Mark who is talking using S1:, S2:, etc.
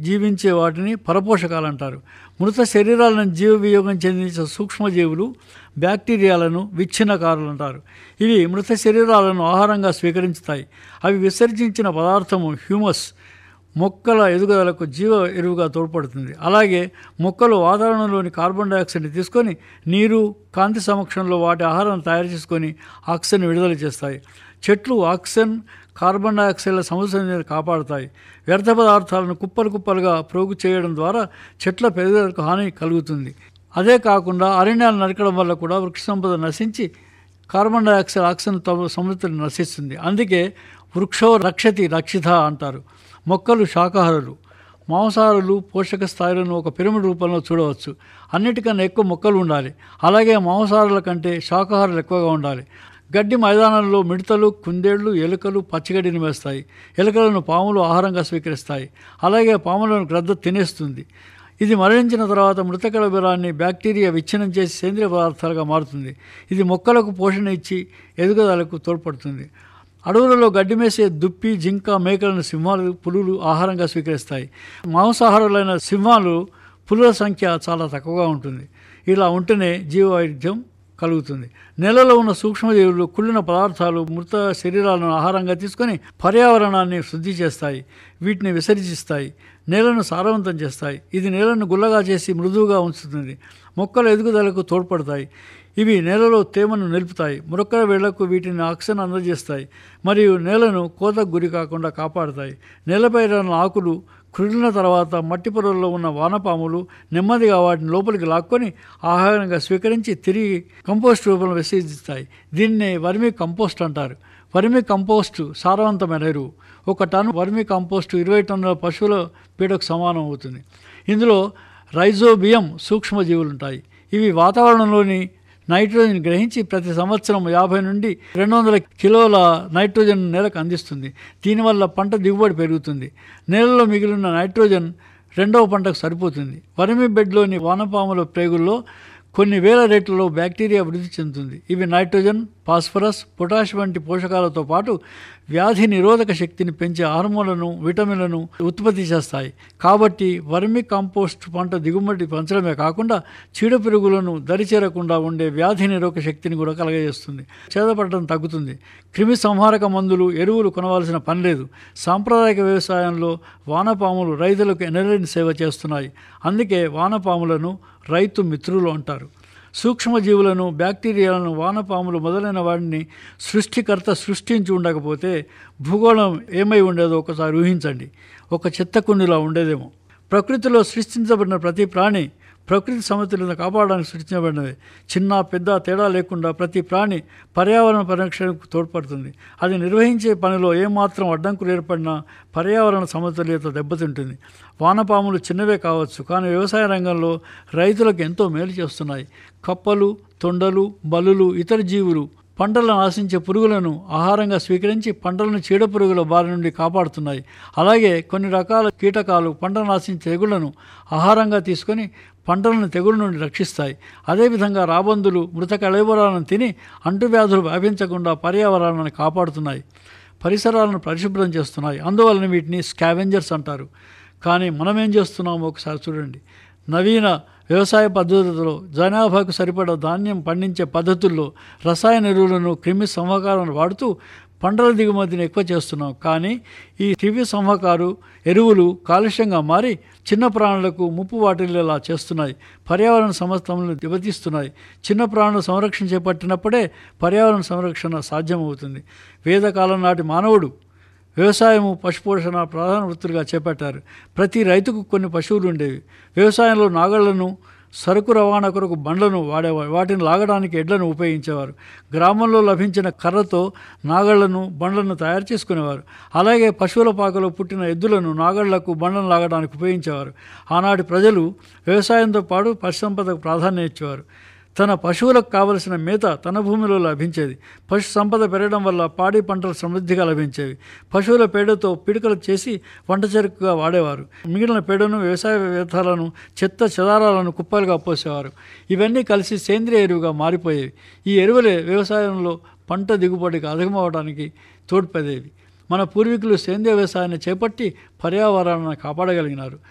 S1: జీవించే వాటిని పరపోషకాలు అంటారు మృత శరీరాలను జీవ వియోగం చెందించే సూక్ష్మజీవులు బ్యాక్టీరియాలను విచ్ఛిన్నకారులు అంటారు ఇవి మృత శరీరాలను ఆహారంగా స్వీకరించుతాయి అవి విసర్జించిన పదార్థము హ్యూమస్ మొక్కల ఎదుగుదలకు జీవ ఎరువుగా తోడ్పడుతుంది అలాగే మొక్కలు వాతావరణంలోని కార్బన్ డైఆక్సైడ్ని తీసుకొని నీరు కాంతి సమక్షంలో వాటి ఆహారాన్ని తయారు చేసుకొని ఆక్సిజన్ విడుదల చేస్తాయి చెట్లు ఆక్సిజన్ కార్బన్ డైఆక్సైడ్ల సమతుల్యతను కాపాడుతాయి వ్యర్థ పదార్థాలను కుప్పలు కుప్పలుగా ప్రోగు చేయడం ద్వారా చెట్ల పెరుగుదలకు హాని కలుగుతుంది అదే కాకుండా అరణ్యాలు నరకడం వల్ల కూడా వృక్ష సంపద నశించి కార్బన్ డైఆక్సైడ్ ఆక్సిజన్ తమ సమృద్ధిని నశిస్తుంది అందుకే వృక్షో రక్షతి రక్షిత అంటారు మొక్కలు శాకాహారులు మాంసాహారులు పోషక స్థాయిలను ఒక పిరమిడ్ రూపంలో చూడవచ్చు అన్నిటికన్నా ఎక్కువ మొక్కలు ఉండాలి అలాగే మాంసాహారుల కంటే శాకాహారులు ఎక్కువగా ఉండాలి గడ్డి మైదానంలో మిడతలు కుందేళ్లు ఎలుకలు పచ్చిగడ్డిని వేస్తాయి ఎలుకలను పాములు ఆహారంగా స్వీకరిస్తాయి అలాగే పాములను గ్రద్ద తినేస్తుంది ఇది మరణించిన తర్వాత మృతకళ బిరాన్ని బ్యాక్టీరియా విచ్ఛిన్నం చేసి సేంద్రియ పదార్థాలుగా మారుతుంది ఇది మొక్కలకు పోషణ ఇచ్చి ఎదుగుదలకు తోడ్పడుతుంది అడవులలో గడ్డి మేసే దుప్పి జింక మేకలను సింహాలు పులులు ఆహారంగా స్వీకరిస్తాయి మాంసాహారులైన సింహాలు పులుల సంఖ్య చాలా తక్కువగా ఉంటుంది ఇలా ఉంటేనే జీవవైవిధ్యం కలుగుతుంది నేలలో ఉన్న సూక్ష్మజీవులు కుళ్ళిన పదార్థాలు మృత శరీరాలను ఆహారంగా తీసుకొని పర్యావరణాన్ని శుద్ధి చేస్తాయి వీటిని విసర్జిస్తాయి నేలను సారవంతం చేస్తాయి ఇది నేలను గుల్లగా చేసి మృదువుగా ఉంచుతుంది మొక్కల ఎదుగుదలకు తోడ్పడతాయి ఇవి నేలలో తేమను నిలుపుతాయి మొక్కల వేళ్లకు వీటిని ఆక్సిజన్ అందజేస్తాయి మరియు నేలను కోతకు గురి కాకుండా కాపాడుతాయి నేలపై ఉన్న ఆకులు కుళ్ళిన తర్వాత మట్టి పొరల్లో ఉన్న వానపాములు నెమ్మదిగా వాటిని లోపలికి లాక్కొని ఆహారంగా స్వీకరించి తిరిగి కంపోస్ట్ రూపంలో విసర్జిస్తాయి దీన్నే వర్మీ కంపోస్ట్ అంటారు వర్మీ కంపోస్ట్ సారవంతమైన ఎరువు ఒక టన్ వర్మీ కంపోస్ట్ ఇరవై టన్నుల పశువుల పీడకు సమానం అవుతుంది ఇందులో రైజోబియం సూక్ష్మజీవులు ఉంటాయి ఇవి వాతావరణంలోని నైట్రోజన్ గ్రహించి ప్రతి సంవత్సరం యాభై నుండి రెండు వందల కిలోల నైట్రోజన్ నేలకు అందిస్తుంది దీనివల్ల పంట దిగుబడి పెరుగుతుంది నేలలో మిగిలిన నైట్రోజన్ రెండవ పంటకు సరిపోతుంది వరిమి బెడ్లోని వానపాముల ప్రేగుల్లో కొన్ని వేల రేట్లలో బ్యాక్టీరియా వృద్ధి చెందుతుంది ఇవి నైట్రోజన్ ఫాస్ఫరస్ పొటాష్ వంటి పోషకాలతో పాటు వ్యాధి నిరోధక శక్తిని పెంచే హార్మోన్లను విటమిన్లను ఉత్పత్తి చేస్తాయి కాబట్టి వర్మి కంపోస్ట్ పంట దిగుమతి పెంచడమే కాకుండా చీడపురుగులను దరిచేరకుండా ఉండే వ్యాధి నిరోధక శక్తిని కూడా కలగజేస్తుంది చేదపడటం తగ్గుతుంది క్రిమి సంహారక మందులు ఎరువులు కొనవలసిన పని లేదు సాంప్రదాయక వ్యవసాయంలో వానపాములు రైతులకు ఎనలేని సేవ చేస్తున్నాయి అందుకే వానపాములను రైతు మిత్రులు అంటారు సూక్ష్మజీవులను బ్యాక్టీరియాలను వానపాములు మొదలైన వాటిని సృష్టికర్త సృష్టించి ఉండకపోతే భూగోళం ఏమై ఉండేదో ఒకసారి ఊహించండి ఒక చెత్త కుండిలా ఉండేదేమో ప్రకృతిలో సృష్టించబడిన ప్రతి ప్రాణి ప్రకృతి సమతుల్యతను కాపాడడానికి సృష్టించబడినది చిన్న పెద్ద తేడా లేకుండా ప్రతి ప్రాణి పర్యావరణ పరిరక్షణకు తోడ్పడుతుంది అది నిర్వహించే పనిలో ఏమాత్రం అడ్డంకులు ఏర్పడినా పర్యావరణ సమతుల్యత దెబ్బతింటుంది వానపాములు చిన్నవే కావచ్చు కానీ వ్యవసాయ రంగంలో రైతులకు ఎంతో మేలు చేస్తున్నాయి కప్పలు తొండలు బల్లులు ఇతర జీవులు పంటలను ఆశించే పురుగులను ఆహారంగా స్వీకరించి పంటలను చీడపురుగుల బారి నుండి కాపాడుతున్నాయి అలాగే కొన్ని రకాల కీటకాలు పంటను ఆశించే తెగుళ్లను ఆహారంగా తీసుకొని పంటలను తెగుళ్ళ నుండి రక్షిస్తాయి అదేవిధంగా రాబందులు మృత కళేబరాలను తిని అంటువ్యాధులు వ్యాపించకుండా పర్యావరణాన్ని కాపాడుతున్నాయి పరిసరాలను పరిశుభ్రం చేస్తున్నాయి అందువలన వీటిని స్కావెంజర్స్ అంటారు కానీ మనం ఏం చేస్తున్నామో ఒకసారి చూడండి నవీన వ్యవసాయ పద్ధతులలో జనాభాకు సరిపడా ధాన్యం పండించే పద్ధతుల్లో రసాయన ఎరువులను క్రిమి సంహకారాలను వాడుతూ పంటల దిగుమతిని ఎక్కువ చేస్తున్నాం కానీ ఈ క్రిమి సంహకారు ఎరువులు కాలుష్యంగా మారి చిన్న ప్రాణులకు ముప్పు వాటిల్లేలా చేస్తున్నాయి పర్యావరణ సమస్తములను దెబ్బతీస్తున్నాయి చిన్న ప్రాణుల సంరక్షణ చేపట్టినప్పుడే పర్యావరణ సంరక్షణ సాధ్యమవుతుంది వేదకాలం నాటి మానవుడు వ్యవసాయము పశుపోషణ ప్రధాన వృత్తులుగా చేపట్టారు ప్రతి రైతుకు కొన్ని పశువులు ఉండేవి వ్యవసాయంలో నాగళ్లను సరుకు రవాణా కొరకు బండ్లను వాడేవారు వాటిని లాగడానికి ఎడ్లను ఉపయోగించేవారు గ్రామంలో లభించిన కర్రతో నాగళ్లను బండ్లను తయారు చేసుకునేవారు అలాగే పశువుల పాకలో పుట్టిన ఎద్దులను నాగళ్లకు బండ్లను లాగడానికి ఉపయోగించేవారు ఆనాటి ప్రజలు వ్యవసాయంతో పాటు పశుసంపదకు ప్రాధాన్యం ఇచ్చేవారు తన పశువులకు కావలసిన మేత తన భూమిలో లభించేది పశు సంపద పెరగడం వల్ల పాడి పంటలు సమృద్ధిగా లభించేవి పశువుల పేడతో పిడకలు చేసి వంట చెరుకుగా వాడేవారు మిగిలిన పేడను వ్యవసాయ వ్యర్థాలను చెత్త చెదారాలను కుప్పలుగా పోసేవారు ఇవన్నీ కలిసి సేంద్రియ ఎరువుగా మారిపోయేవి ఈ ఎరువులే వ్యవసాయంలో పంట దిగుబడికి అధికమవడానికి తోడ్పడేవి మన పూర్వీకులు సేంద్రియ వ్యవసాయాన్ని చేపట్టి పర్యావరణాన్ని కాపాడగలిగినారు